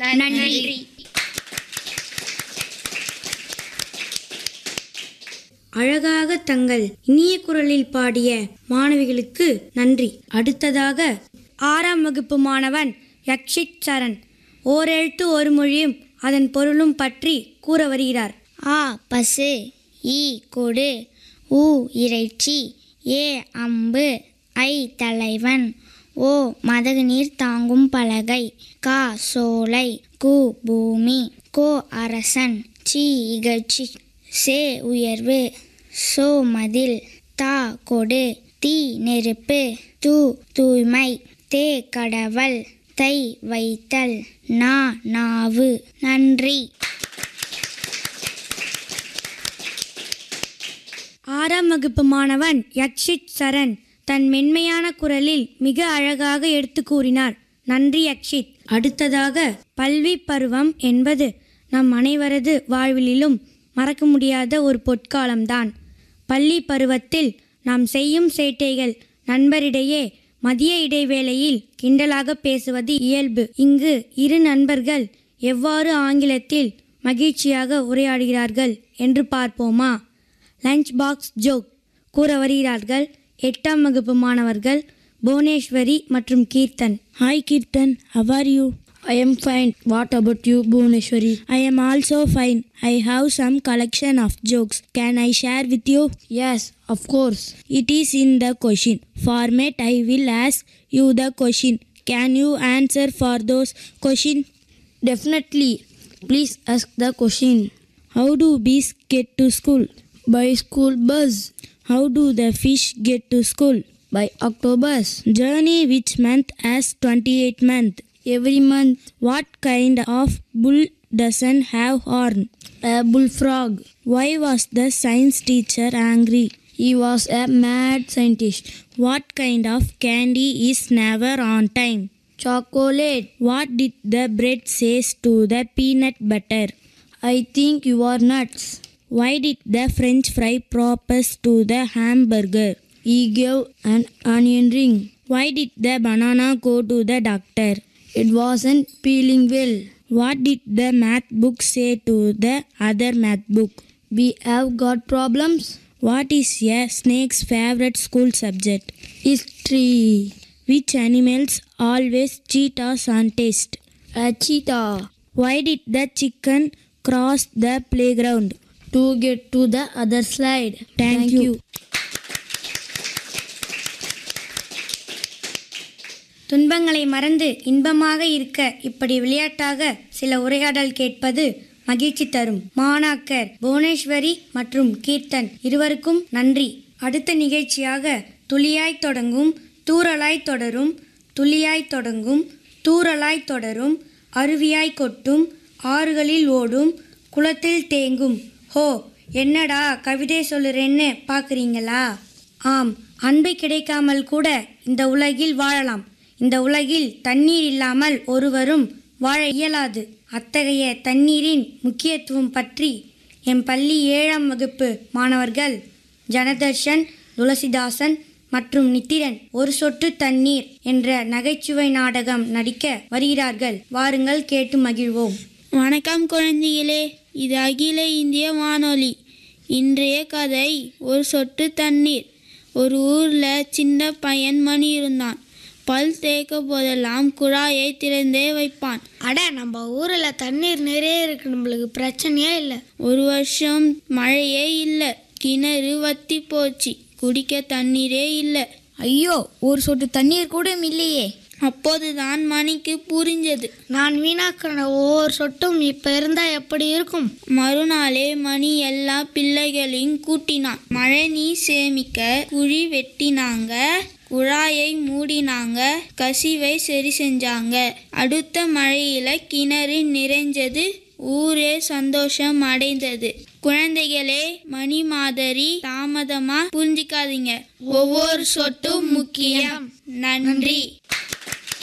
நன்றி அழகாக தங்கள் இனிய குரலில் பாடிய மாணவிகளுக்கு நன்றி அடுத்ததாக ஆறாம் வகுப்பு மாணவன் யக்ஷித் சரண் ஓரெழுத்து ஒரு மொழியும் அதன் பொருளும் பற்றி கூற வருகிறார் ஆ பசு ஈ கொடு ஊ இறைச்சி ஏ அம்பு ஐ தலைவன் ஓ மதகு நீர் தாங்கும் பலகை கா சோலை கு பூமி கோ அரசன் சி இகழ்ச்சி சே உயர்வு சோ மதில் தா கொடு தீ நெருப்பு தூ தூய்மை தே கடவல் தை வைத்தல் நா நாவு நன்றி ஆறாம் வகுப்பு மாணவன் யக்ஷித் சரண் தன் மென்மையான குரலில் மிக அழகாக எடுத்து கூறினார் நன்றி யக்ஷித் அடுத்ததாக பல்வி பருவம் என்பது நம் அனைவரது வாழ்விலும் மறக்க முடியாத ஒரு பொற்காலம்தான் பள்ளி பருவத்தில் நாம் செய்யும் சேட்டைகள் நண்பரிடையே மதிய இடைவேளையில் கிண்டலாக பேசுவது இயல்பு இங்கு இரு நண்பர்கள் எவ்வாறு ஆங்கிலத்தில் மகிழ்ச்சியாக உரையாடுகிறார்கள் என்று பார்ப்போமா லஞ்ச் பாக்ஸ் ஜோக் கூற வருகிறார்கள் எட்டாம் வகுப்பு மாணவர்கள் புவனேஸ்வரி மற்றும் Kirtan Hi Kirtan, how are you? I am fine what about you Bhuvaneswari I am also fine. I have some collection of jokes. Can I share with you? Yes of course It is in the question format. I will ask you the question. Can you answer for those question? Definitely please ask the question How do bees get to school? By school bus How do the fish get to school? By octopus Journey which month has 28 month? Every month What kind of bull doesn't have horn? Bull frog Why was the science teacher angry? He was a mad scientist. What kind of candy is never on time? Chocolate. What did the bread says to the peanut butter? I think you are nuts. Why did the french fry propose to the hamburger? He gave an onion ring. Why did the banana go to the doctor? It wasn't peeling well. What did the math book say to the other math book? We have got problems. What is a snake's favorite school subject? History. Which animals always cheat us on taste? A cheetah. Why did the chicken cross the playground? To get to the other slide. Thank you. துன்பங்களை மறந்து இன்பமாக இருக்க இப்படி விளையாட்டாக சில உரையாடல் கேட்பது மகிழ்ச்சி தரும் மாணாக்கர் புவனேஸ்வரி மற்றும் கீர்த்தன் இருவருக்கும் நன்றி அடுத்த நிகழ்ச்சியாக துளியாய் தொடங்கும் தூறலாய் தொடரும் துளியாய் தொடங்கும் தூறலாய் தொடரும் அருவியாய் கொட்டும் ஆறுகளில் ஓடும் குளத்தில் தேங்கும் ஹோ என்னடா கவிதை சொல்லுறேன்னு பார்க்குறீங்களா ஆம் அன்பு கிடைக்காமல் கூட இந்த உலகில் வாழலாம் இந்த உலகில் தண்ணீர் இல்லாமல் ஒருவரும் வாழ இயலாது அத்தகைய தண்ணீரின் முக்கியத்துவம் பற்றி என் பள்ளி ஏழாம் வகுப்பு மாணவர்கள் ஜனதர்ஷன் துளசிதாசன் மற்றும் நித்திரன் ஒரு சொட்டு தண்ணீர் என்ற நகைச்சுவை நாடகம் நடிக்க வருகிறார்கள் வாருங்கள் கேட்டு மகிழ்வோம் வணக்கம் குழந்தைகளே இது அகில இந்திய வானொலி இன்றைய கதை ஒரு சொட்டு தண்ணீர் ஒரு ஊரில் சின்ன பையன் மணி இருந்தான் பல் தேய்க்க போதெல்லாம் குழாயை திறந்தே வைப்பான் அட நம்ம ஊர்ல தண்ணீர் நிறைய இருக்கு நம்மளுக்கு பிரச்சனையே இல்லை ஒரு வருஷம் மழையே இல்லை கிணறு வத்தி போச்சு குடிக்க தண்ணீரே இல்லை ஐயோ ஒரு சொட்டு தண்ணீர் கூட இல்லையே அப்போதுதான் மணிக்கு புரிஞ்சது நான் வீணாக்கிற ஒவ்வொரு சொட்டும் இப்ப இருந்தா எப்படி இருக்கும் மறுநாளே மணி எல்லா பிள்ளைகளையும் கூட்டினான் மழை நீர் சேமிக்க குழி வெட்டினாங்க குழாயை மூடினாங்க கசிவை சரி செஞ்சாங்க அடுத்த மழையில கிணறு நிறைஞ்சது ஊரே சந்தோஷம் அடைந்தது குழந்தைகளே மணி மாதிரி தாமதமா புரிஞ்சிக்காதீங்க ஒவ்வொரு சொட்டும் முக்கியம் நன்றி